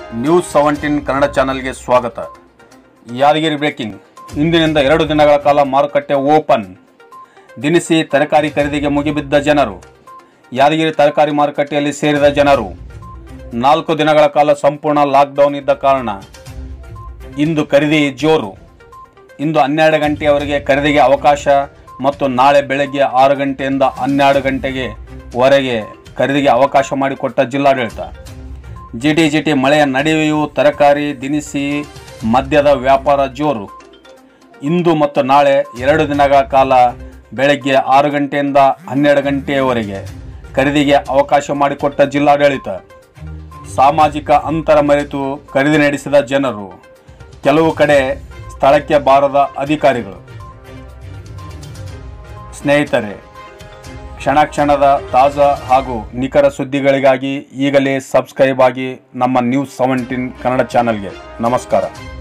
news seventeen Kannada ಚಾನಲ್ಗೆ ಸ್ವಾಗತ Yadgir breaking ಇಂದಿನಿಂದ ಎರಡು ದಿನಗಳ ಕಾಲ ಮಾರುಕಟ್ಟೆ ಓಪನ್ ದಿನಸಿ ತರಕಾರಿ ಖರೀದಿಗೆ ಮುಗಿಬಿದ್ದ ಜನರು ಯಾದಗಿರಿ ತರಕಾರಿ ಮಾರುಕಟ್ಟೆಯಲ್ಲಿ ಸೇರಿದ ಜನರು ನಾಲ್ಕು ದಿನಗಳ ಕಾಲ ಸಂಪೂರ್ಣ ಲಾಕ್ಡೌನ್ ಇದ್ದ ಕಾರಣ ಇಂದು ಖರೀದಿ ಜೋರು ಇಂದು ಹನ್ನೆರಡು ಗಂಟೆಯವರೆಗೆ ಖರೀದಿಗೆ ಅವಕಾಶ ಮತ್ತು ನಾಳೆ ಬೆಳಗ್ಗೆ ಆರು ಗಂಟೆಯಿಂದ ಹನ್ನೆರಡು ಗಂಟೆಗೆ ವರೆಗೆ ಖರೀದಿಗೆ ಅವಕಾಶ ಮಾಡಿಕೊಟ್ಟ ಜಿಲ್ಲಾಡಳಿತ ಜಿಟಿ ಜಿಟಿ ಮಳೆಯ ನಡುವೆಯೂ ತರಕಾರಿ ದಿನಸಿ ಮದ್ಯದ ವ್ಯಾಪಾರ ಜೋರು ಇಂದು ಮತ್ತು ನಾಳೆ ಎರಡು ದಿನಗಳ ಕಾಲ ಬೆಳಗ್ಗೆ ಆರು ಗಂಟೆಯಿಂದ ಹನ್ನೆರಡು ಗಂಟೆಯವರೆಗೆ ಖರೀದಿಗೆ ಅವಕಾಶ ಮಾಡಿಕೊಟ್ಟ ಜಿಲ್ಲಾಡಳಿತ ಸಾಮಾಜಿಕ ಅಂತರ ಮರೆತು ಖರೀದಿ ನಡೆಸಿದ ಜನರು ಕೆಲವು ಕಡೆ ಸ್ಥಳಕ್ಕೆ ಬಾರದ ಅಧಿಕಾರಿಗಳು ಸ್ನೇಹಿತರೆ ಕ್ಷಣ ಕ್ಷಣದ ತಾಜಾ ಹಾಗೂ ನಿಖರ ಸುದ್ದಿಗಳಿಗಾಗಿ ಈಗಲೇ ಸಬ್ಸ್ಕ್ರೈಬ್ ಆಗಿ ನಮ್ಮ ನ್ಯೂಸ್ ಸೆವೆಂಟೀನ್ ಕನ್ನಡ ಚಾನಲ್ಗೆ ನಮಸ್ಕಾರ